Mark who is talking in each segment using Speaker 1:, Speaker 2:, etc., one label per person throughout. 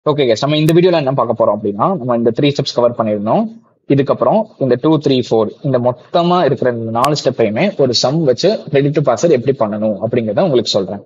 Speaker 1: okay guys நம்ம இந்த வீடியோல என்ன பார்க்க போறோம் அப்படின்னா நம்ம இந்த த்ரீ ஸ்டெப்ஸ் கவர் பண்ணிருந்தோம் இதுக்கப்புறம் இந்த டூ த்ரீ ஃபோர் இந்த மொத்தமா இருக்கிற இந்த நாலு ஸ்டெப்பையுமே ஒரு சம் வச்சு ரெடி டு பாசர் எப்படி பண்ணணும் அப்படிங்கறத உங்களுக்கு சொல்றேன்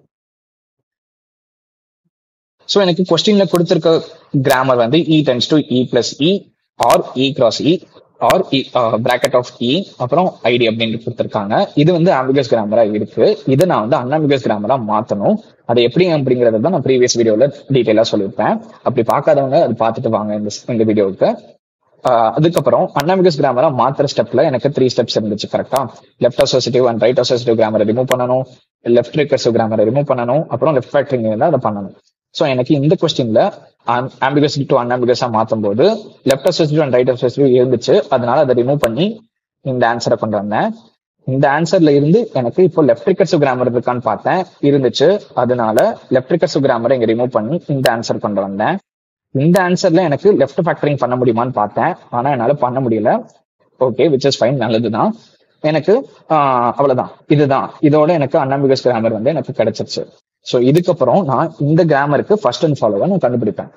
Speaker 1: ஸோ எனக்கு கொஸ்டின்ல கொடுத்திருக்க கிராமர் வந்து E tends to E plus E or E cross E or bracket of E அப்புறம் ஐடி அப்படின்னு கொடுத்துருக்காங்க இது வந்து ஆம்பிகஸ் கிராமரா இருக்கு இதை நான் வந்து அன்ஆம்பிகஸ் கிராமரா மாத்தணும் அது எப்படி அப்படிங்கறத தான் நான் ப்ரீவியஸ் வீடியோல டீட்டெயிலா சொல்லியிருப்பேன் அப்படி பார்க்காதவங்க அது பார்த்துட்டு வாங்க இந்த இந்த வீடியோவுக்கு ஆஹ் அதுக்கப்புறம் அன்னாமிகஸ் கிராமரா மாத்திர ஸ்டெப்ல எனக்கு த்ரீ ஸ்டெப்ஸ் இருந்துச்சு கரெக்டா left associative and right associative கிராமரை ரிமூவ் பண்ணணும் லெஃப்ட் ரிகர்சிவ் கிராமரை ரிமூவ் பண்ணணும் அப்புறம் லெஃப்ட் ஃபேக்டரிங் இருந்தால் அதை பண்ணணும் ஸோ எனக்கு இந்த கொஸ்டின்ல ஆம்பிகஸ் டு அன்ஆம்பிகஸா மாற்றும் போது left associative and right associative இருந்துச்சு அதனால அதை ரிமூவ் பண்ணி இந்த ஆன்சரை கொண்டு வந்தேன் இந்த ஆன்சர்ல இருந்து எனக்கு இப்போ லெஃப்ட் ரிகர்சிவ் கிராமர் இருக்கான்னு பார்த்தேன் இருந்துச்சு அதனால லெஃப்ட் ரிகர்சிவ் கிராமரை இங்க ரிமூவ் பண்ணி இந்த ஆன்சர் கொண்டு வந்தேன் இந்த ஆன்சர்ல எனக்கு லெஃப்ட் ஃபேக்டரிங் பண்ண முடியுமான்னு பார்த்தேன் ஆனா என்னால பண்ண முடியல ஓகே விச் இஸ் ஃபைன் நல்லதுதான் எனக்கு ஆஹ் அவ்வளவுதான் இதுதான் இதோட எனக்கு அன்னாம்பிகஸ் கிராமர் வந்து எனக்கு கிடைச்சிருச்சு ஸோ இதுக்கப்புறம் நான் இந்த கிராமருக்கு ஃபர்ஸ்ட் அண்ட் ஃபாலோவை நான் கண்டுபிடிப்பேன்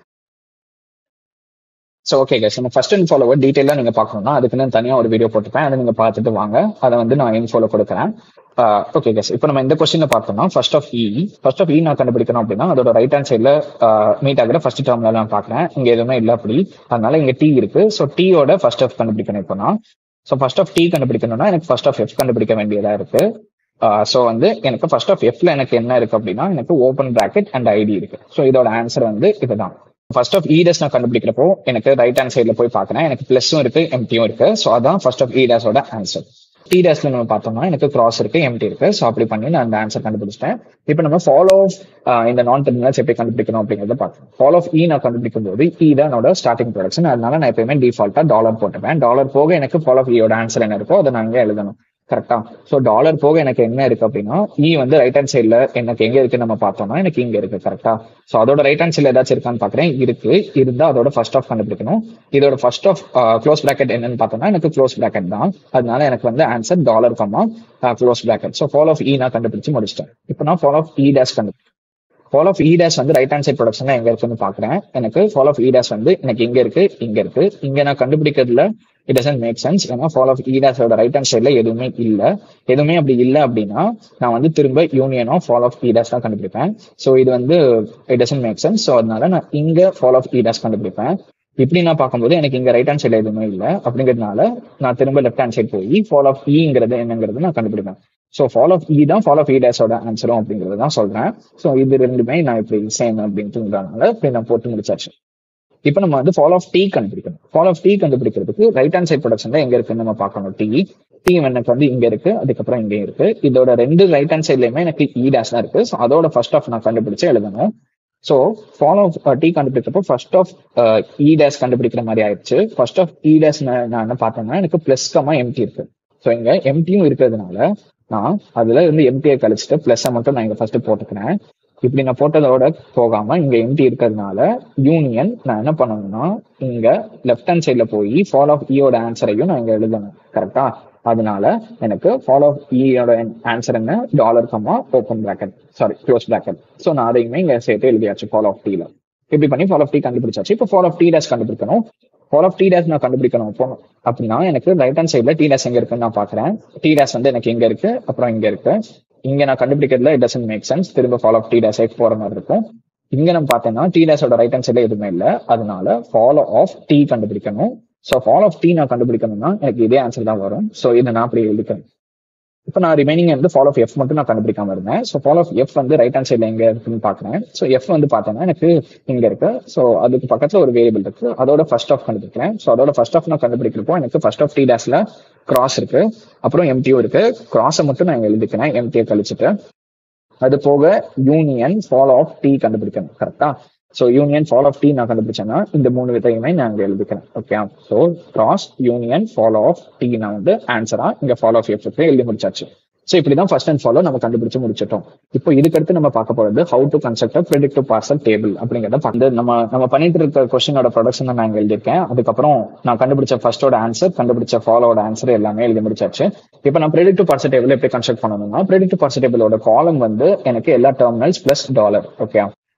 Speaker 1: ஸோ ஓகே கேஸ் நம்ம ஃபர்ஸ்ட் அண்ட் ஃபாலோவர் டீட்டெயிலாக நீங்க பார்க்கணும்னா அதுக்கு நான் தனியாக ஒரு வீடியோ போட்டுப்பேன் அதை நீங்க பார்த்துட்டு வாங்க அதை வந்து நான் இன்ஃபாலோ கொடுக்குறேன் ஓகே கேஸ் இப்போ நம்ம இந்த கொஸ்டினை பார்த்தோம்னா first of E first of E நான் கண்டுபிடிக்கணும் அப்படின்னா அதோட ரைட் ஹேண்ட் சைடில் மீட் ஆகிற ஃபர்ஸ்ட் டேர்ம்ல நான் பார்க்குறேன் இங்க எதுவுமே இல்லை அப்படி அதனால இங்க டி இருக்கு ஸோ டீயோட ஃபர்ஸ்ட் ஆஃப் கண்டுபிடிக்கணும் இப்போ நான் ஸோ ஃபர்ஸ்ட் ஆஃப் டி கண்டுபிடிக்கணும்னா எனக்கு ஃபர்ஸ்ட் ஆஃப் எஃப் கண்டுபிடிக்க வேண்டியதா இருக்கு ஸோ வந்து எனக்கு ஃபர்ஸ்ட் ஆஃப் எஃப்ல எனக்கு என்ன இருக்கு அப்படின்னா எனக்கு ஓப்பன் பிராக்கெட் அண்ட் ஐடி இருக்கு ஸோ இதோட ஆன்சர் வந்து இதுதான் ஃபர்ஸ்ட் ஆஃப் ஈடஸ் நான் கண்டுபிடிக்கிறப்போ எனக்கு ரைட் ஹேண்ட் சைட்ல போய் பார்க்கறேன் எனக்கு பிளஸும் இருக்கு எம்டியும் இருக்கு ஸோ அதான் ஃபர்ஸ்ட் ஆஃப் ஈடாஸோட ஆன்சர் டி டேஸ்ல நம்ம பார்த்தோம்னா எனக்கு கிராஸ் இருக்கு எம்டி இருக்கு ஸோ அப்படி பண்ணி நான் அந்த ஆன்சர் கண்டுபிடிச்சிட்டேன் இப்போ நம்ம ஃபாலோ இந்த நான் டெர்மினல்ஸ் எப்படி கண்டுபிடிக்கணும் அப்படிங்கறத பார்க்கணும் ஃபாலோ ஆஃப் இ நான் கண்டுபிடிக்கும் போது இ தான் என்னோட ஸ்டார்டிங் ப்ரொடக்ஷன் அதனால நான் எப்பயுமே டிஃபால்ட்டா டாலர் போட்டுப்பேன் டாலர் போக எனக்கு ஃபாலோ ஆஃப் இயோட ஆன்சர் என்ன இருக்கோ அதை நான் இங்கே எழுதணும் கரெக்டா சோ டாலர் போக எனக்கு என்ன இருக்கு அப்படின்னா இ வந்து ரைட் ஹேண்ட் சைட்ல எனக்கு எங்க இருக்குன்னு நம்ம பார்த்தோம்னா எனக்கு இங்க இருக்கு கரெக்டா சோ அதோட ரைட் ஹேண்ட் சைட்ல ஏதாச்சும் இருக்கான்னு பாக்குறேன் இருக்கு இருந்தா அதோட ஃபர்ஸ்ட் ஆஃப் கண்டுபிடிக்கணும் இதோட ஃபர்ஸ்ட் ஆஃப் க்ளோஸ் பிராக்கெட் என்னன்னு பார்த்தோம்னா எனக்கு க்ளோஸ் பிராக்கெட் தான் அதனால எனக்கு வந்து answer dollar comma close bracket so follow of E நான் கண்டுபிடிச்சு முடிச்சிட்டேன் இப்போ நான் ஃபாலோ ஆஃப் இ டேஷ் கண்டு ஃபாலோ ஆஃப் இ டேஷ் வந்து ரைட் ஹேண்ட் சைட் ப்ரொடக்ஷன்ல எங்க இருக்குன்னு பாக்குறேன் எனக்கு ஃபாலோ ஆஃப் இ டேஷ் வந்து எனக்கு இங்க இருக்கு இங்க இருக்கு இங்க நான் கண்டுபிடிக்கிறதுல இட் டசன்ட் மேக் சென்ஸ் ஏன்னா ஃபாலோ ஆஃப் ஈடாஸோட ரைட் ஹேண்ட் சைட்ல எதுவுமே இல்ல எதுவுமே அப்படி இல்லை அப்படின்னா நான் வந்து திரும்ப union of follow of E dash தான் கண்டுபிடிப்பேன் ஸோ இது வந்து it doesn't make sense so அதனால நான் இங்க ஃபாலோ ஆஃப் ஈடாஸ் கண்டுபிடிப்பேன் இப்படி நான் பார்க்கும்போது எனக்கு இங்க ரைட் ஹேண்ட் சைட்ல எதுவுமே இல்லை அப்படிங்கிறதுனால நான் திரும்ப லெஃப்ட் ஹேண்ட் சைட் போய் ஃபாலோ ஆஃப் ஈங்கிறது என்னங்கிறது நான் கண்டுபிடிப்பேன் ஸோ ஃபாலோ ஆஃப் இ தான் ஃபாலோ ஆஃப் ஈடாஸோட ஆன்சரும் அப்படிங்கிறது தான் சொல்றேன் ஸோ இது ரெண்டுமே நான் இப்படி சேம் அப்படின்ட்டுங்கிறதுனால இப்படி நான் போட்டு முடிச்சாச்சு இப்போ நம்ம வந்து ஃபாலோ ஆஃப் டி கண்டுபிடிக்கணும் ஃபாலோ ஆஃப் டி கண்டுபிடிக்கிறதுக்கு ரைட் ஹேண்ட் சைட் ப்ரொடக்ஷன்ல எங்க இருக்குன்னு நம்ம பார்க்கணும் டி டி எனக்கு வந்து இங்க இருக்கு அதுக்கப்புறம் இங்கே இருக்கு இதோட ரெண்டு ரைட் ஹேண்ட் சைட்லயுமே எனக்கு இ டேஷ் தான் இருக்கு ஸோ அதோட ஃபர்ஸ்ட் ஆஃப் நான் கண்டுபிடிச்சு எழுதணும் ஸோ ஃபாலோ ஆஃப் டி கண்டுபிடிக்கிறப்போ ஃபர்ஸ்ட் ஆஃப் இ டேஷ் கண்டுபிடிக்கிற மாதிரி ஆயிடுச்சு ஃபர்ஸ்ட் ஆஃப் இ டேஷ் நான் என்ன பார்த்தோம்னா எனக்கு பிளஸ் கமா எம்டி இருக்கு ஸோ இங்க எம்டியும் இருக்கிறதுனால நான் அதுல இருந்து எம்டியை கழிச்சுட்டு பிளஸ் மட்டும் நான் இங்க ஃபர்ஸ்ட் போட்டுக்கிறேன் இப்படி நான் போட்டதோட போகாம இங்க எம்டி இருக்கிறதுனால யூனியன் நான் என்ன பண்ணணும்னா இங்க லெஃப்ட் ஹேண்ட் சைட்ல போய் ஃபாலோ ஆஃப் இயோட ஆன்சரையும் நான் இங்க எழுதணும் கரெக்டா அதனால எனக்கு ஃபாலோ ஆஃப் இயோட ஆன்சர் என்ன dollar comma open bracket sorry close bracket so நான் அதையுமே இங்க சேர்த்து எழுதியாச்சு ஃபாலோ ஆஃப் டீல இப்படி பண்ணி ஃபாலோ ஆஃப் டி கண்டுபிடிச்சாச்சு இப்போ ஃபாலோ ஆஃப் டி டேஷ் கண்டுபிடிக்கணும் ஃபாலோ ஆஃப் டி டேஷ் நான் கண்டுபிடிக்கணும் இப்போ அப்படின்னா எனக்கு ரைட் ஹேண்ட் சைட்ல டி டேஷ் எங்க இருக்குன்னு நான் பாக்குறேன் டி டேஷ் வந்து எனக்கு எங்க இருக்கு அப்புறம் இங்க இருக்கு இங்க நான் கண்டுபிடிக்கிறதுல இட் டசன்ட் மேக் சென்ஸ் திரும்ப ஃபாலோ ஆஃப் டி டேஷ் போற மாதிரி இருக்கும் இங்க நம்ம பார்த்தோம்னா டி டேஷோட ரைட் ஹேண்ட் சைட்ல எதுவுமே இல்லை அதனால ஃபாலோ ஆஃப் டி கண்டுபிடிக்கணும் ஸோ ஃபாலோ ஆஃப் டி நான் கண்டுபிடிக்கணும்னா எனக்கு இதே ஆன்சர் தான் வரும் ஸோ இதை நான் அப்படி எழுதிக்கிறேன் இப்போ நான் ரிமைனிங் வந்து ஃபாலோ ஆஃப் எஃப் மட்டும் நான் கண்டுபிடிக்காம இருந்தேன் ஸோ ஃபாலோ ஆஃப் எஃப் வந்து ரைட் ஹேண்ட் சைட்ல எங்க இருக்குன்னு பாக்குறேன் ஸோ எஃப் வந்து பார்த்தேன்னா எனக்கு இங்க இருக்கு ஸோ அதுக்கு பக்கத்துல ஒரு வேரியபிள் இருக்கு அதோட ஃபர்ஸ்ட் ஆஃப் கண்டுபிடிக்கிறேன் ஸோ அதோட ஃபர்ஸ்ட் ஆஃப் நான் கண்டுபிடிக்கிறப்போ எனக்கு ஃபர்ஸ்ட் ஆஃப் டி டேஸ்ல கிராஸ் இருக்கு அப்புறம் எம்டியும் இருக்கு கிராஸை மட்டும் நான் எழுதிக்கிறேன் எம்டியை கழிச்சுட்டு அது போக யூனியன் ஃபாலோ ஆஃப் டி கண்டுபிடிக்கணும் கரெக்டா so union follow of T நான் கண்டுபிடிச்சேன்னா இந்த மூணு விதையுமே நான் இங்க எழுதிக்கிறேன் okay so cross union follow of T நான் வந்து ஆன்சரா இங்க ஃபாலோ ஆஃப் எஃப் எழுதி முடிச்சாச்சு ஸோ இப்படிதான் ஃபர்ஸ்ட் அண்ட் ஃபாலோ நம்ம கண்டுபிடிச்சு முடிச்சிட்டோம் இப்போ இதுக்கடுத்து நம்ம பார்க்க போறது how to construct predictive parser table அப்படிங்கிறத பார்த்து நம்ம நம்ம பண்ணிட்டு இருக்க கொஸ்டினோட ப்ரொடக்ஷன் நான் இங்க எழுதியிருக்கேன் அதுக்கப்புறம் நான் கண்டுபிடிச்ச ஃபர்ஸ்டோட ஆன்சர் கண்டுபிடிச்ச ஃபாலோட ஆன்சர் எல்லாமே எழுதி முடிச்சாச்சு இப்போ நான் ப்ரெடிக்டிவ் பார்சல் டேபிள் எப்படி கன்ஸ்ட்ரக்ட் பண்ணணும்னா ப்ரெடிக்டிவ் பார்சல் டேபிளோட காலம் வந்து எனக்கு எல்லா டெர்மினல்ஸ் பிளஸ் டாலர் ஓகே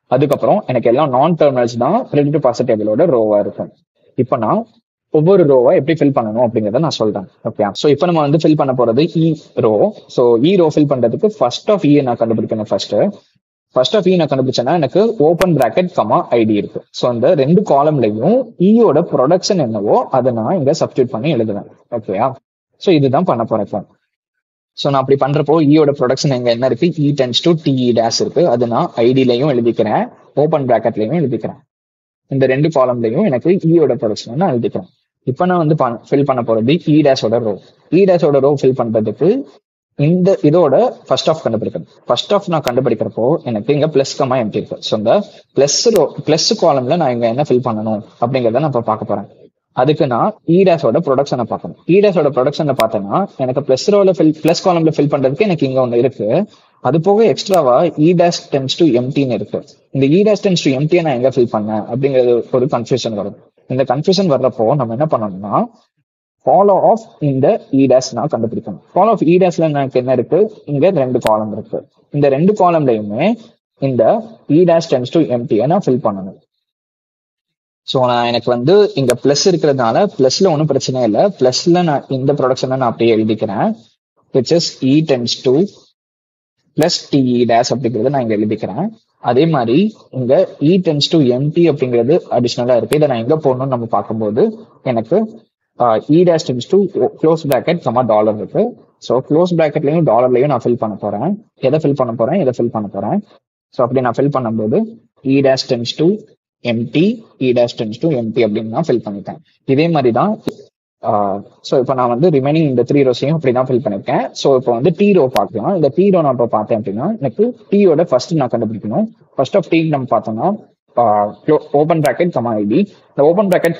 Speaker 1: அதுக்கப்புறம் எனக்கு எல்லாம் நான் டெர்மினல்ஸ் தான் ப்ரெடிக்டிவ் பாசிட்டிவ் டேபிளோட ரோவா இருக்கும் இப்போ நான் ஒவ்வொரு ரோவா எப்படி ஃபில் பண்ணணும் அப்படிங்கறத நான் சொல்றேன் ஓகே சோ இப்போ நம்ம வந்து ஃபில் பண்ண போறது E row so E row fill பண்றதுக்கு ஃபர்ஸ்ட் ஆஃப் இ நான் கண்டுபிடிக்கணும் ஃபர்ஸ்ட் ஃபர்ஸ்ட் ஆஃப் இ நான் கண்டுபிடிச்சேன்னா எனக்கு ஓப்பன் பிராக்கெட் கமா ஐடி இருக்கு ஸோ அந்த ரெண்டு காலம்லயும் இயோட ப்ரொடக்ஷன் என்னவோ அதை நான் இங்க சப்ஸ்டியூட் பண்ணி எழுதுவேன் ஓகேயா ஸோ இதுதான் பண்ண போறேன் இப்போ ஸோ நான் அப்படி பண்றப்போ இயோட ப்ரொடக்ஷன் எங்க என்ன இருக்கு E tends to T E dash இருக்கு அது நான் ஐடிலையும் எழுதிக்கிறேன் ஓப்பன் பிராக்கெட்லயும் எழுதிக்கிறேன் இந்த ரெண்டு காலம்லயும் எனக்கு இயோட ப்ரொடக்ஷன் நான் எழுதிக்கிறேன் இப்போ நான் வந்து ஃபில் பண்ண போறது இ டேஷோட ரோ இ டேஷோட ரோ ஃபில் பண்றதுக்கு இந்த இதோட ஃபர்ஸ்ட் ஆஃப் கண்டுபிடிக்கணும் ஃபர்ஸ்ட் ஆஃப் நான் கண்டுபிடிக்கிறப்போ எனக்கு இங்க பிளஸ் கமா எம்டி இருக்கு ஸோ இந்த பிளஸ் ரோ பிளஸ் காலம்ல நான் இங்க என்ன ஃபில் பண்ணணும் அப்படிங்கறத நான் இப்போ பார்க்க போறேன் அதுக்கு நான் இடேஸோட ப்ரொடக்ஷனை பார்க்கணும் இடேஸோட ப்ரொடக்ஷனை பார்த்தேன்னா எனக்கு பிளஸ் ரோல ஃபில் பிளஸ் காலம்ல ஃபில் பண்றதுக்கு எனக்கு இங்க ஒன்று இருக்கு அது போக எக்ஸ்ட்ராவா இ டேஷ் டென்ஸ் டு எம்டின்னு இருக்கு இந்த இ டேஷ் டென்ஸ் டு எம்டியை நான் எங்க ஃபில் பண்ணேன் அப்படிங்கிறது ஒரு கன்ஃபியூஷன் வரும் இந்த கன்ஃபியூஷன் வர்றப்போ நம்ம என்ன பண்ணணும்னா ஃபாலோ ஆஃப் இந்த இ டேஷ் நான் கண்டுபிடிக்கணும் ஃபாலோ ஆஃப் இ டேஷ்ல எனக்கு என்ன இருக்கு இங்க ரெண்டு காலம் இருக்கு இந்த ரெண்டு காலம்லயுமே இந்த இ டேஷ் டென்ஸ் டு எம்டியை நான் ஃபில் பண்ணணும் ஸோ நான் எனக்கு வந்து இங்க பிளஸ் இருக்கிறதுனால பிளஸ்ல ஒன்றும் பிரச்சனை இல்லை பிளஸ்ல நான் இந்த ப்ரொடக்ஷனை நான் அப்படியே எழுதிக்கிறேன் which is E tends to plus T E dash அப்படிங்கிறத நான் இங்க எழுதிக்கிறேன் அதே மாதிரி இங்க இ டென்ஸ் டு எம்டி அப்படிங்கிறது அடிஷ்னலா இருக்கு இதை நான் எங்க போடணும்னு நம்ம பார்க்கும்போது எனக்கு E dash tends to close bracket comma dollar இருக்கு ஸோ க்ளோஸ் பிராக்கெட்லையும் டாலர்லையும் நான் ஃபில் பண்ண போறேன் எதை ஃபில் பண்ண போறேன் எதை ஃபில் பண்ண போறேன் ஸோ அப்படி நான் ஃபில் பண்ணும்போது E dash tends to empty E dash tends to empty அப்படின்னு நான் ஃபில் பண்ணிட்டேன் இதே மாதிரி தான் ஸோ இப்போ நான் வந்து ரிமைனிங் இந்த த்ரீ ரோஸையும் அப்படி தான் ஃபில் பண்ணிருக்கேன் ஸோ இப்போ வந்து டி ரோ பார்க்கலாம் இந்த டி ரோ நான் இப்போ பார்த்தேன் அப்படின்னா எனக்கு டீயோட ஃபர்ஸ்ட் நான் கண்டுபிடிக்கணும் ஃபர்ஸ்ட் ஆஃப் டீ நம்ம பார்த்தோம்னா ஓப்பன் பிராக்கெட் கமா ஐடி இந்த ஓப்பன் பிராக்கெட்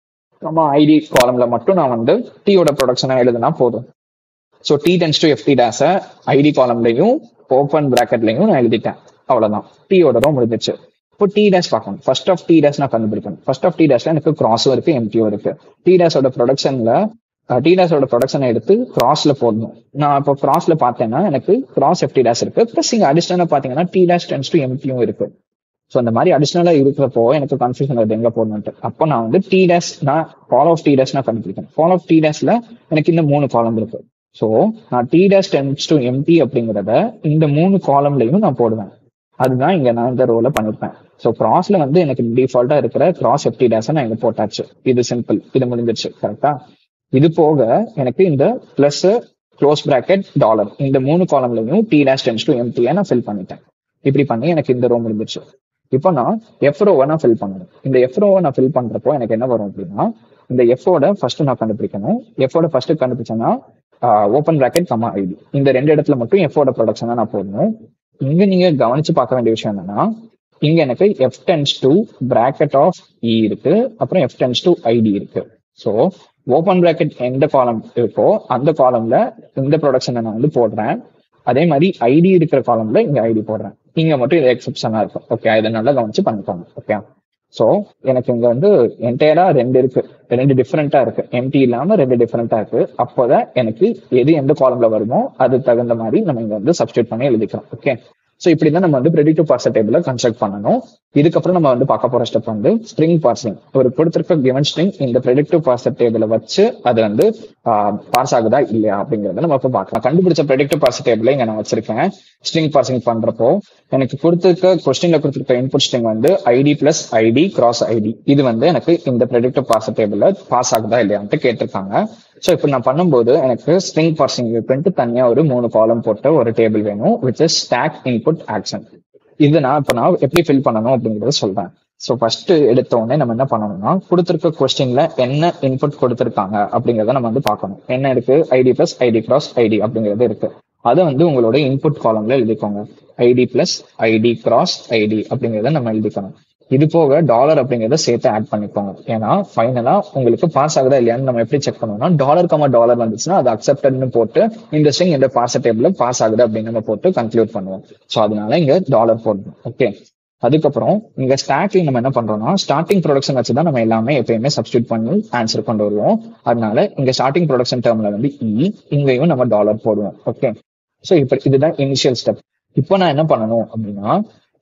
Speaker 1: கமா ஐடி காலம்ல மட்டும் நான் வந்து டீயோட ப்ரொடக்ஷனை எழுதுனா போதும் so T tends to F T dash ID காலம்லையும் ஓப்பன் பிராக்கெட்லையும் நான் எழுதிட்டேன் அவ்வளவுதான் டீயோட ரோ முடிஞ்சிச்சு இப்போ டி டேஷ் பார்க்கணும் ஃபர்ஸ்ட் ஆஃப் டி டேஷ் நான் கண்டுபிடிக்கணும் ஃபர்ஸ்ட் ஆஃப் டி டேஷ்ல எனக்கு கிராஸும் இருக்கு எம்டியும் இருக்கு டி டேஷோட ப்ரொடக்ஷன்ல டி டேஷோட ப்ரொடக்ஷனை எடுத்து கிராஸ்ல போடணும் நான் இப்போ கிராஸ்ல பார்த்தேன்னா எனக்கு கிராஸ் எஃப்டி டேஷ் இருக்கு ப்ளஸ் இங்க அடிஷனலா பாத்தீங்கன்னா டி டேஷ் டென்ஸ் டு எம்டியும் இருக்கு ஸோ அந்த மாதிரி அடிஷனலா இருக்கிறப்போ எனக்கு கன்ஃபியூஷன் வருது எங்க போடணும்ட்டு அப்போ நான் வந்து டி டேஷ் நான் ஃபாலோ ஆஃப் டி டேஷ் நான் கண்டுபிடிக்கணும் ஃபாலோ ஆஃப் டி டேஷ்ல எனக்கு இந்த மூணு காலம் இருக்கு ஸோ நான் T dash tends to empty அப்படிங்கிறத இந்த மூணு காலம்லையும் நான் போடுவேன் அதுதான் இங்க நான் இந்த ரோல பண்ணிருப்பேன் ஸோ கிராஸ்ல வந்து எனக்கு டிஃபால்ட்டா இருக்கிற கிராஸ் எஃப்டி டேஸை நான் இங்க போட்டாச்சு இது சிம்பிள் இது முடிஞ்சிருச்சு கரெக்டா இது போக எனக்கு இந்த பிளஸ் க்ளோஸ் பிராக்கெட் டாலர் இந்த மூணு காலம்லையும் டி டேஷ் டென்ஸ் டு எம்டியை நான் ஃபில் பண்ணிட்டேன் இப்படி பண்ணி எனக்கு இந்த ரோ முடிஞ்சிருச்சு இப்போ நான் எஃப் ரோவை நான் ஃபில் பண்ணணும் இந்த எஃப் ரோவை நான் ஃபில் பண்றப்போ எனக்கு என்ன வரும் அப்படின்னா இந்த எஃபோட ஃபர்ஸ்ட் நான் கண்டுபிடிக்கணும் எஃபோட ஃபர்ஸ்ட் கண்டுபிடிச்சேன்னா ஓப்பன் பிராக்கெட் கமா ஐடி இந்த ரெண்டு இடத்துல மட்டும் எஃபோட ப்ரொடக்ஷனை நான் போடணும் இங்க நீங்க கவனிச்சு பார்க்க வேண்டிய விஷயம் என்னன்னா இங்க எனக்கு F tends to bracket of E இருக்கு அப்புறம் எஃப் டென்ஸ் டு ஐடி இருக்கு ஸோ ஓப்பன் பிராக்கெட் எந்த காலம் இருக்கோ அந்த காலம்ல இந்த ப்ரொடக்ஷனை நான் வந்து போடுறேன் அதே மாதிரி ஐடி இருக்கிற காலம்ல இங்க ஐடி போடுறேன் இங்க மட்டும் இது எக்ஸப்ஷனா இருக்கும் ஓகே இதை நல்லா கவனிச்சு பண்ணிக்கோங்க ஓகே ஸோ எனக்கு இங்க வந்து என்டையரா ரெண்டு இருக்கு ரெண்டு டிஃப்ரெண்டா இருக்கு எம்டி இல்லாம ரெண்டு டிஃப்ரெண்டா இருக்கு அப்போதான் எனக்கு எது எந்த காலம்ல வருமோ அது தகுந்த மாதிரி நம்ம இங்க வந்து சப்ஸ்டியூட் பண்ணி எழுதிக்கிறோம் ஓகே ஸோ இப்படிதான் நம்ம வந்து ப்ரெடிக்டிவ் பார்சல் டேபிள கன்ஸ்ட்ரக்ட் பண்ணணும் இதுக்கப்புறம் நம்ம வந்து பார்க்க போற ஸ்டெப் வந்து ஸ்ட்ரிங் பார்சிங் ஒரு கொடுத்திருக்க கிவன் ஸ்ட்ரிங் இந்த ப்ரெடிக்டிவ் பார்சல் டேபிள வச்சு அது வந்து பார்ஸ் ஆகுதா இல்லையா அப்படிங்கறத நம்ம இப்போ பார்க்கலாம் கண்டுபிடிச்ச ப்ரெடிக்டிவ் பார்சல் டேபிள இங்க நான் வச்சிருக்கேன் ஸ்ட்ரிங் பார்சிங் பண்றப்போ எனக்கு கொடுத்திருக்க கொஸ்டின்ல கொடுத்திருக்க இன்புட் ஸ்ட்ரிங் வந்து ID plus ID cross ID இது வந்து எனக்கு இந்த ப்ரெடிக்டிவ் பார்சல் டேபிள்ல பாஸ் ஆகுதா இல்லையான்ட்டு கேட்டிருக்காங்க ஸோ இப்போ நான் பண்ணும்போது எனக்கு ஸ்ட்ரிங் பார்சிங் பிரிண்ட் தனியா ஒரு மூணு காலம் போட்ட ஒரு டேபிள் வேணும் which is stack input action இது நான் இப்போ நான் எப்படி ஃபில் பண்ணணும் அப்படிங்கறத சொல்றேன் ஸோ ஃபர்ஸ்ட் எடுத்த உடனே நம்ம என்ன பண்ணணும்னா கொடுத்துருக்க கொஸ்டின்ல என்ன இன்புட் கொடுத்துருக்காங்க அப்படிங்கறத நம்ம வந்து பார்க்கணும் என்ன இருக்கு ID plus ID cross ID அப்படிங்கிறது இருக்கு அதை வந்து உங்களோட இன்புட் காலம்ல எழுதிக்கோங்க ID plus ID cross ID அப்படிங்கறத நம்ம எழுதிக்கணும் இது போக டாலர் அப்படிங்கறத சேர்த்து ஆட் பண்ணிக்கோங்க ஏன்னா ஃபைனலா உங்களுக்கு பாஸ் ஆகுதா இல்லையான்னு நம்ம எப்படி செக் பண்ணுவோம்னா டாலர் கமா டாலர் வந்துச்சுன்னா அது அக்செப்டட்னு போட்டு இந்த ஸ்ட்ரிங் இந்த பாஸ் டேபிள்ல பாஸ் ஆகுது அப்படின்னு நம்ம போட்டு கன்க்ளூட் பண்ணுவோம் ஸோ அதனால இங்க டாலர் போடணும் ஓகே அதுக்கப்புறம் இங்க ஸ்டாக்ல நம்ம என்ன பண்றோம்னா ஸ்டார்டிங் ப்ரொடக்ஷன் வச்சு தான் நம்ம எல்லாமே எப்பயுமே சப்ஸ்டியூட் பண்ணி ஆன்சர் கொண்டு வருவோம் அதனால இங்க ஸ்டார்டிங் ப்ரொடக்ஷன் டேர்ம்ல வந்து இ இங்கேயும் நம்ம டாலர் போடுவோம் ஓகே ஸோ இப்போ இதுதான் இனிஷியல் ஸ்டெப் இப்போ நான் என்ன பண்ணணும் அப்படின்னா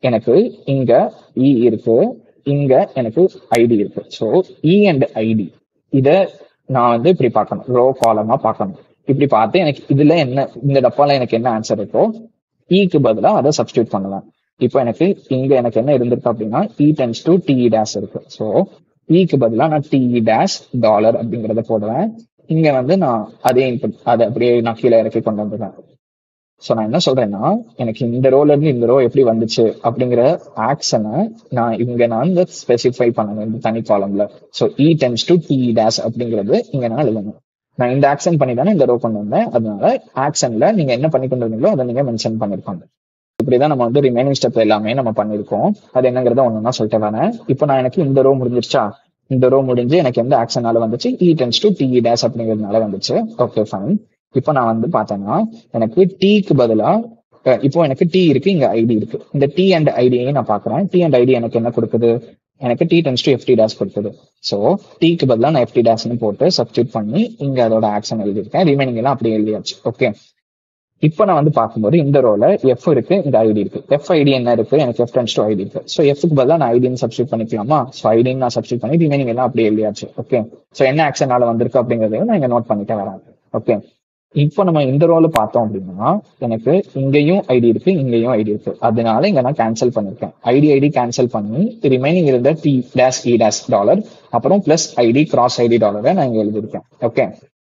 Speaker 1: எனக்கு இங்க இ இருக்கு இங்க எனக்கு ஐடி இருக்கு ஸோ இ அண்ட் ஐடி இத நான் வந்து இப்படி பார்க்கணும் ரோ காலமா பார்க்கணும் இப்படி பார்த்து எனக்கு இதுல என்ன இந்த டப்பால எனக்கு என்ன ஆன்சர் இருக்கோ இக்கு பதிலா அதை சப்ஸ்டியூட் பண்ணலாம் இப்போ எனக்கு இங்க எனக்கு என்ன இருந்திருக்கு அப்படின்னா E tends to T E dash இருக்கு ஸோ இக்கு பதிலா நான் டிஇ டேஷ் டாலர் அப்படிங்கறத போடுவேன் இங்க வந்து நான் அதே இன்புட் அதை அப்படியே நான் கீழே இறக்கி கொண்டு வந்துடுறேன் ஸோ நான் என்ன சொல்றேன்னா எனக்கு இந்த ரோல இருந்து இந்த ரோ எப்படி வந்துச்சு அப்படிங்கிற ஆக்ஷனை நான் இங்க நான் வந்து ஸ்பெசிஃபை பண்ணணும் இந்த தனி காலம்ல so E tends to T dash அப்படிங்கிறது இங்க நான் எழுதணும் நான் இந்த ஆக்ஷன் பண்ணி தானே இந்த ரோ கொண்டு வந்தேன் அதனால ஆக்ஷன்ல நீங்க என்ன பண்ணி கொண்டு வந்தீங்களோ அதை நீங்க மென்ஷன் பண்ணிருப்பாங்க இப்படிதான் நம்ம வந்து ரிமைனிங் ஸ்டெப் எல்லாமே நம்ம பண்ணிருக்கோம் அது என்னங்கிறத ஒண்ணுன்னா சொல்லிட்டு வரேன் இப்போ நான் எனக்கு இந்த ரோ முடிஞ்சிருச்சா இந்த ரோ முடிஞ்சு எனக்கு எந்த ஆக்ஷனால வந்துச்சு E tends to T dash அப்படிங்கிறதுனால வந்துச்சு ஓகே ஃபைன் இப்போ நான் வந்து பார்த்தேன்னா எனக்கு டீக்கு பதிலா அஹ் இப்போ எனக்கு டி இருக்கு இங்க ஐடி இருக்கு இந்த டி அண்ட் ஐடியையும் நான் பாக்குறேன் டி அண்ட் ஐடி எனக்கு என்ன கொடுக்குது எனக்கு T tends to F T dash கொடுக்குது ஸோ டிக்கு பதிலாக நான் எஃப்டி டேஷ்னு போட்டு சப்ஸ்டியூட் பண்ணி இங்க அதோட ஆக்ஷன் எழுதியிருக்கேன் ரிமைனிங் எல்லாம் அப்படியே எழுதியாச்சு ஓகே இப்போ நான் வந்து பார்க்கும்போது இந்த ரோல எஃப் இருக்கு இந்த ஐடி இருக்கு எஃப் ஐடி என்ன இருக்கு எனக்கு எஃப் டென்ஸ் டு ஐடி இருக்கு ஸோ எஃப்க்கு பதிலாக நான் ஐடின்னு சப்ஸ்டியூட் பண்ணிக்கலாமா ஸோ ஐடின்னு நான் சப்ஸ்டியூட் பண்ணி ரிமைனிங் எல்லாம் அப்படியே எழுதியாச்சு ஓகே ஸோ என்ன ஆக்ஷனால வந்திருக்கு அப்படிங்கறதையும் நான் இங்க நோட் பண்ணிட்டே வரேன் ஓகே இப்போ நம்ம இந்த ரோல பார்த்தோம் அப்படின்னா எனக்கு இங்கேயும் ஐடி இருக்கு இங்கேயும் ஐடி இருக்கு அதனால இங்க நான் கேன்சல் பண்ணிருக்கேன் ஐடி ஐடி கேன்சல் பண்ணி ரிமைனிங் இருந்த T dash E dash dollar அப்புறம் பிளஸ் ஐடி கிராஸ் ஐடி டாலரை நான் இங்க எழுதியிருக்கேன் ஓகே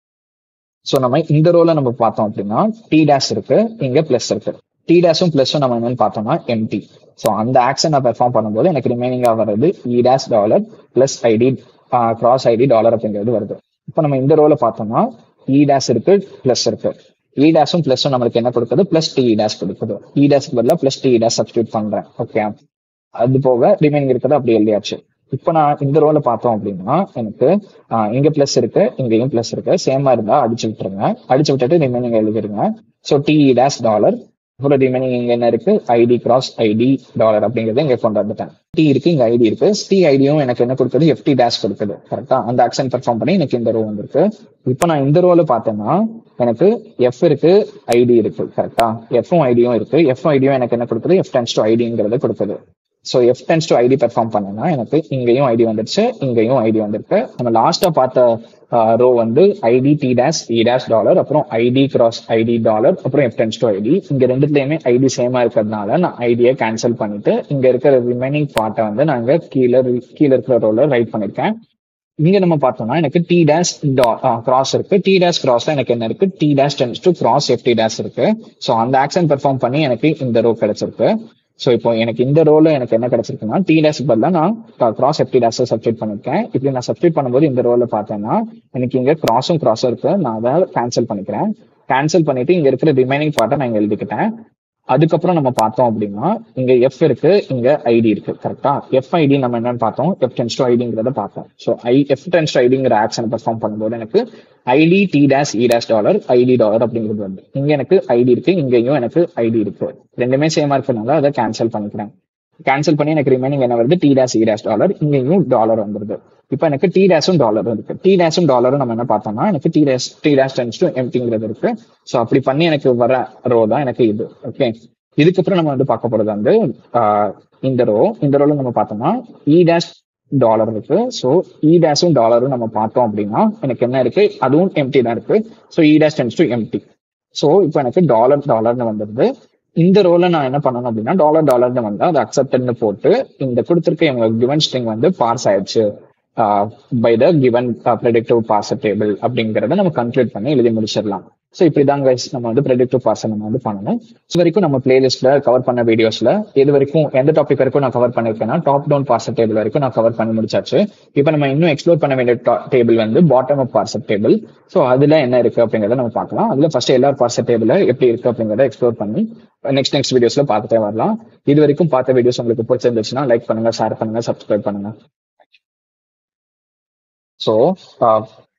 Speaker 1: ஸோ நம்ம இந்த ரோல நம்ம பார்த்தோம் அப்படின்னா டி டேஷ் இருக்கு இங்க பிளஸ் இருக்கு டி டேஷும் பிளஸும் நம்ம என்னன்னு பார்த்தோம்னா எம்டி ஸோ அந்த ஆக்ஷன் நான் பெர்ஃபார்ம் பண்ணும்போது எனக்கு ரிமைனிங்கா வர்றது E dash dollar plus ID cross ID dollar அப்படிங்கிறது வருது இப்போ நம்ம இந்த ரோல பார்த்தோம்னா இ டேஷ் இருக்கு பிளஸ் இருக்கு இ டேஷும் பிளஸும் நம்மளுக்கு என்ன கொடுக்குது பிளஸ் டி டேஷ் கொடுக்குது இ டேஷ்க்கு பதிலாக பிளஸ் டி டேஷ் சப்ஸ்டியூட் பண்றேன் ஓகே அது போக ரிமைனிங் இருக்கிறது அப்படி எழுதியாச்சு இப்போ நான் இந்த ரோல பார்த்தோம் அப்படின்னா எனக்கு ஆஹ், இங்க பிளஸ் இருக்கு இங்கேயும் பிளஸ் இருக்கு சேமா இருந்தா அடிச்சு விட்டுருங்க அடிச்சு விட்டுட்டு ரிமைனிங் எழுதிருங்க ஸோ டி டேஷ் டாலர் அப்புறம் ரிமைனிங் இங்க என்ன இருக்கு ஐடி கிராஸ் ஐடி டாலர் அப்படிங்கறத இங்க கொண்டு வந்துட்டேன் டி இருக்கு இங்க ஐடி இருக்கு டி ஐடியும் எனக்கு என்ன கொடுக்குது எஃப்டி டேஷ் கொடுக்குது கரெக்டா அந்த ஆக்ஷன் பெர்ஃபார்ம் பண்ணி எனக்கு இந்த ரோ வந்திருக்கு இப்போ நான் இந்த ரோல பார்த்தேன்னா எனக்கு எஃப் இருக்கு ஐடி இருக்கு கரெக்டா எஃப்பும் ஐடியும் இருக்கு எஃப் ஐடியும் எனக்கு என்ன கொடுக்குது எஃப் டென்ஸ் டு ஐடிங்கிறத கொடுக்குது so F tends to ID perform பண்ணனா எனக்கு இங்கேயும் ஐடி வந்துருச்சு இங்கேயும் ஐடி வந்திருக்கு நம்ம லாஸ்டா பார்த்த ரோ வந்து ID T dash E dash dollar அப்புறம் ஐடி கிராஸ் ஐடி டாலர் அப்புறம் எஃப் டென்ஸ் டு ஐடி இங்க ரெண்டுத்துலயுமே ஐடி சேமா இருக்கிறதுனால நான் ஐடியை கேன்சல் பண்ணிட்டு இங்க இருக்கிற ரிமைனிங் பார்ட்டை வந்து நாங்க கீழே கீழே இருக்கிற ரோல ரைட் பண்ணிருக்கேன் இங்க நம்ம பார்த்தோம்னா எனக்கு டி டேஷ் கிராஸ் இருக்கு டி டேஷ் கிராஸ்ல எனக்கு என்ன இருக்கு T dash tends to cross F T dash இருக்கு ஸோ அந்த ஆக்ஷன் பெர்ஃபார்ம் பண்ணி எனக்கு இந்த ரோ கிடைச்சிருக்கு ஸோ இப்போ எனக்கு இந்த ரோல எனக்கு என்ன கிடைச்சிருக்குன்னா டி டேஷ் பதிலாக நான் கிராஸ் எஃப்டி டேஷ் சப்ஸ்டியூட் பண்ணிருக்கேன் இப்படி நான் சப்ஸ்டியூட் பண்ணும்போது இந்த ரோல பார்த்தேன்னா எனக்கு இங்க கிராஸும் கிராஸும் இருக்கு நான் அதை கேன்சல் பண்ணிக்கிறேன் கேன்சல் பண்ணிட்டு இங்க இருக்கிற ரிமைனிங் பார்ட்டை நான் இங்க எழுதிக்கிட்டேன் அதுக்கப்புறம் நம்ம பார்த்தோம் அப்படின்னா இங்க எஃப் இருக்கு இங்க ஐடி இருக்கு கரெக்டா எஃப் ஐடி நம்ம என்னன்னு பார்த்தோம் எஃப் டென்ஸ் டு ஐடிங்கிறத பார்த்தோம் so I F tends to ஐடிங்கிற ஆக்ஷன் பெர்ஃபார்ம் பண்ணும்போது எனக்கு ID T dash E dash dollar ID dollar அப்படிங்கிறது வந்து இங்க எனக்கு ஐடி இருக்கு இங்கேயும் எனக்கு ஐடி இருக்கு ரெண்டுமே சேமா இருக்கிறதுனால அதை கேன்சல் பண்ணிக்கிறேன் கேன்சல் பண்ணி எனக்கு ரிமைனிங் என்ன வருது T dash E dash dollar இங்கேயும் டாலர் வந்துருது இப்போ எனக்கு டி டேஷும் டாலரும் இருக்கு டி டேஷும் டாலரும் நம்ம என்ன பார்த்தோம்னா எனக்கு T dash T dash tends to எம்டிங்கிறது இருக்கு ஸோ அப்படி பண்ணி எனக்கு வர ரோ தான் எனக்கு இது ஓகே இதுக்கப்புறம் நம்ம வந்து பார்க்க போறது வந்து ஆஹ், இந்த ரோ இந்த ரோல நம்ம பார்த்தோம்னா இ டேஷ் டாலர் இருக்கு ஸோ இ டேஷும் டாலரும் நம்ம பார்த்தோம் அப்படின்னா எனக்கு என்ன இருக்கு அதுவும் எம்டி தான் இருக்கு so E dash tends to empty so இப்போ எனக்கு டாலர் டாலர்னு வந்துருது இந்த ரோல நான் என்ன பண்ணணும் அப்படின்னா டாலர் டாலர்னு வந்து அதை அக்செப்டட்னு போட்டு இந்த கொடுத்துருக்க எங்க கிவன் ஸ்ட்ரிங் வந்து பார்ஸ் ஆயிடுச்சு by the given predictive parser table அப்படிங்கறத நம்ம கன்க்ளூட் பண்ணி எழுதி முடிச்சிடலாம் ஸோ இப்படிதான் guys நம்ம வந்து ப்ரெடிக்டிவ் பார்சர் நம்ம வந்து பண்ணணும் இது வரைக்கும் நம்ம பிளேலிஸ்ட்ல கவர் பண்ண வீடியோஸ்ல இது வரைக்கும் எந்த டாபிக் வரைக்கும் நான் கவர் பண்ணிருக்கேன்னா டாப் டவுன் பார்சர் டேபிள் வரைக்கும் நான் கவர் பண்ணி முடிச்சாச்சு இப்போ நம்ம இன்னும் எக்ஸ்ப்ளோர் பண்ண வேண்டிய டேபிள் வந்து bottom up parser table so அதுல என்ன இருக்கு அப்படிங்கறத நம்ம பார்க்கலாம் அதுல ஃபர்ஸ்ட் எல்லா பார்சர் டேபிள் எப்படி இருக்கு அப்படிங்கறத எக்ஸ்ப்ளோர் பண்ணி நெக்ஸ்ட் நெக்ஸ்ட் வீடியோஸ்ல பார்த்துட்டே வரலாம் இது வரைக்கும் பார்த்த வீடியோஸ் உங்களுக்கு பிடிச்சிருந்துச்சுன்னா லைக் பண்ணுங்க ஷேர் பண்ணுங்க சப்ஸ்கிரைப் பண்ணுங்க ஸோ